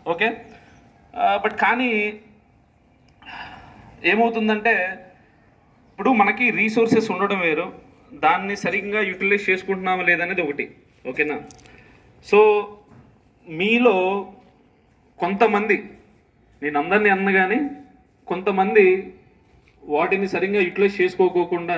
Okay but కానీ ఏమవుతుందంటే ఇప్పుడు మనకి రీసోర్సెస్ ఉండడం వేరు దాన్ని సరిగ్గా యూటిలైజ్ చేసుకుంటున్నామా లేదనేది ఒకటి ఓకేనా సో మీలో కొంతమంది నేను అందరినీ అన్న కానీ కొంతమంది వాటిని సరిగ్గా యూటిలైజ్ చేసుకోకోకుండా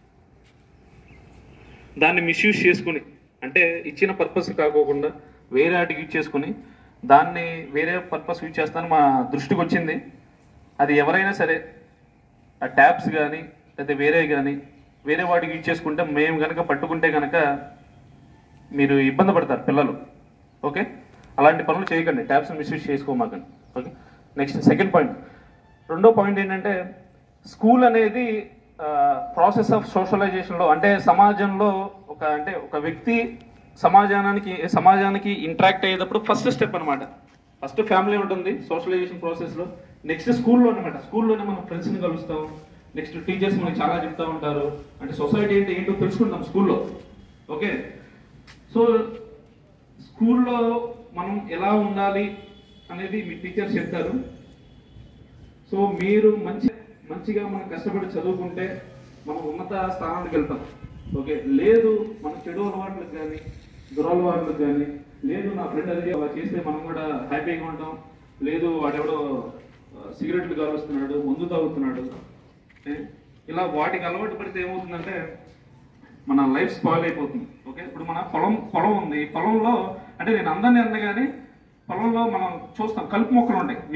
దాన్ని మిస్యూజ్ చేసుకుని అంటే ఇచ్చిన పర్పస్ కాకోకుండా వేరే వాటికి యూజ్ చేసుకుని దాన్ని వేరే పర్పస్ యూజ్ చేస్తాను మా దృష్టికి వచ్చింది అది ఎవరైనా సరే ఆ ట్యాబ్స్ కానీ లేదా వేరే కానీ వేరే వాటికి యూజ్ చేసుకుంటే మేము కనుక పట్టుకుంటే కనుక మీరు ఇబ్బంది పడతారు పిల్లలు ఓకే అలాంటి పనులు చేయకండి ట్యాబ్స్ మిస్యూజ్ చేసుకోమాకండి ఓకే నెక్స్ట్ సెకండ్ పాయింట్ రెండో పాయింట్ ఏంటంటే స్కూల్ అనేది ప్రాసెస్ ఆఫ్ సోషలైజేషన్లో అంటే సమాజంలో ఒక అంటే ఒక వ్యక్తి సమాజానికి సమాజానికి ఇంటరాక్ట్ అయ్యేటప్పుడు ఫస్ట్ స్టెప్ అనమాట ఫస్ట్ ఫ్యామిలీ ఉంటుంది సోషలైజేషన్ ప్రాసెస్లో నెక్స్ట్ స్కూల్లో అనమాట స్కూల్లోనే మనం ఫ్రెండ్స్ని కలుస్తాం నెక్స్ట్ టీచర్స్ మనకి చాలా చెప్తా ఉంటారు అంటే సొసైటీ అంటే ఏంటో తెలుసుకుంటాం స్కూల్లో ఓకే సో స్కూల్లో మనం ఎలా ఉండాలి అనేది మీ టీచర్స్ చెప్తారు సో మీరు మంచి మంచిగా మనం కష్టపడి చదువుకుంటే మనం ఉన్నత స్థానానికి వెళ్తాం ఓకే లేదు మన చెడు అలవాట్లకు కానీ దురలవాట్లకు కానీ లేదు నా ఫ్రెండ్ అది అలా చేస్తే మనం కూడా హ్యాపీగా ఉంటాం లేదు వాడెవడో ఆ, సిగరెట్లు కాలుస్తున్నాడు మందు తాగుతున్నాడు ఏ? ఇలా వాటికి అలవాటు పడితే ఏమవుతుందంటే మన లైఫ్ స్పాయిల్ అయిపోతుంది ఓకే ఇప్పుడు మన పొలం పొలం ఉంది పొలంలో అంటే నేను అందరినీ అన్న కానీ పొలంలో మనం చూస్తాం కలుపు మొక్కలు ఉంటాయి